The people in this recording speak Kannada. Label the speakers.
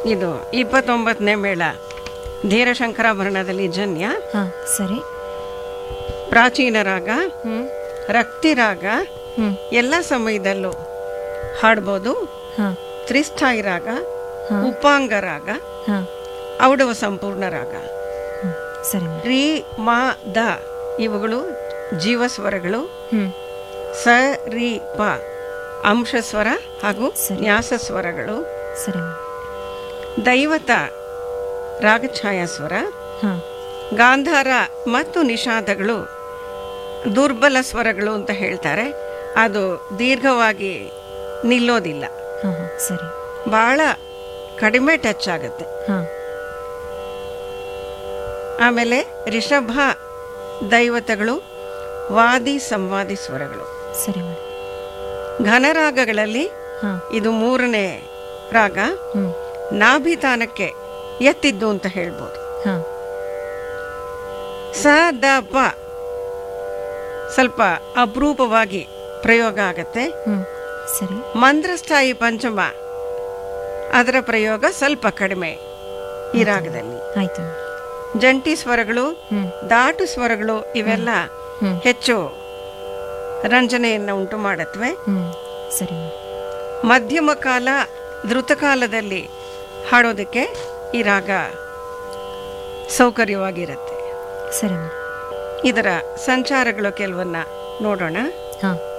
Speaker 1: ಇದು ಇಪ್ಪತ್ತೊಂಬತ್ತನೇ ಮೇಳ ಧೀರಶಂಕರಾಭರಣದಲ್ಲಿ ಜನ್ಯ
Speaker 2: ಹಾ ಸರಿ
Speaker 1: ಪ್ರಾಚೀನ ರಾಗ
Speaker 2: ಹ್ಮ್
Speaker 1: ರಕ್ತಿ ರಾಗ
Speaker 2: ಹ್ಮ್
Speaker 1: ಎಲ್ಲ ಸಮಯದಲ್ಲೂ ಹಾಡ್ಬೋದು
Speaker 2: ಹಾ
Speaker 1: ತ್ರಿಸ್ಥಾಯಿ ರಾಗ
Speaker 2: ಹಾ.
Speaker 1: ಉಪಾಂಗ ರಾಗ
Speaker 2: ಹಾ
Speaker 1: ಔಡವ ಸಂಪೂರ್ಣ ರಾಗ
Speaker 2: ಹ್ಮ್ ಸರಿ ಮೇಡಮ್
Speaker 1: ರೀ ಮಾ ದ ಇವುಗಳು ಜೀವಸ್ವರಗಳು
Speaker 2: ಹ್ಮ್
Speaker 1: ಸ ರಿ ಪ ಅಂಶ ಸ್ವರ ಹಾಗೂ
Speaker 2: ಸರಿ.
Speaker 1: ನ್ಯಾಸ ಸ್ವರಗಳು
Speaker 2: ಸರಿ ಮೇಡಮ್
Speaker 1: ದೈವತ ರಾಗಛಾಯಾ ಸ್ವರ
Speaker 2: ಹಾ
Speaker 1: ಗಾಂಧಾರ ಮತ್ತು ನಿಷಾದಗಳು ದುರ್ಬಲ ಸ್ವರಗಳು ಅಂತ ಹೇಳ್ತಾರೆ ಅದು ದೀರ್ಘವಾಗಿ ನಿಲ್ಲೋದಿಲ್ಲ
Speaker 2: ಹಾ ಹಾ ಸರಿ
Speaker 1: ಬಹಳ ಕಡಿಮೆ ಟಚ್ ಆಗುತ್ತೆ
Speaker 2: ಹಾ
Speaker 1: ಆಮೇಲೆ ರಿಷಭ ದೈವತಗಳು ವಾದಿ ಸಂವಾದಿ ಸ್ವರಗಳು
Speaker 2: ಸರಿ ಮೇಡಮ್
Speaker 1: ಘನರಾಗಗಳಲ್ಲಿ
Speaker 2: ಹಾ
Speaker 1: ಇದು ಮೂರನೇ ರಾಗ
Speaker 2: ಹ್ಮ್
Speaker 1: ನಾಭಿತಾನಕ್ಕೆ ಎತ್ತಿದ್ದು ಅಂತ ಹೇಳ್ಬೋದು
Speaker 2: ಹಾ
Speaker 1: ಸ ದ ಪ ಸ್ವಲ್ಪ ಅಪರೂಪವಾಗಿ ಪ್ರಯೋಗ ಆಗತ್ತೆ
Speaker 2: ಹ್ಮ್ ಸರಿ
Speaker 1: ಮಂದ್ರಸ್ಥಾಯಿ ಪಂಚಮ ಅದರ ಪ್ರಯೋಗ ಸ್ವಲ್ಪ ಕಡಿಮೆ ಈ ರಾಗದಲ್ಲಿ
Speaker 2: ಆಯ್ತು ಮೇಡಮ್
Speaker 1: ಜಂಟಿ ಸ್ವರಗಳು
Speaker 2: ಹ್ಮ್
Speaker 1: ದಾಟು ಸ್ವರಗಳು ಇವೆಲ್ಲ
Speaker 2: ಹ್ಮ್
Speaker 1: ಹೆಚ್ಚು ರಂಜನೆಯನ್ನು ಉಂಟು ಮಾಡತ್ವೆ
Speaker 2: ಹ್ಮ್ ಸರಿ ಮೇಡಮ್
Speaker 1: ಮಧ್ಯಮ ಕಾಲ ಧೃತಕಾಲದಲ್ಲಿ ಹಾಡೋದಕ್ಕೆ ಈ ರಾಗ ಸೌಕರ್ಯವಾಗಿರುತ್ತೆ
Speaker 2: ಸರಿ ಮೇಡಮ್
Speaker 1: ಇದರ ಸಂಚಾರಗಳು ಕೆಲವನ್ನ ನೋಡೋಣ
Speaker 2: ಹಾ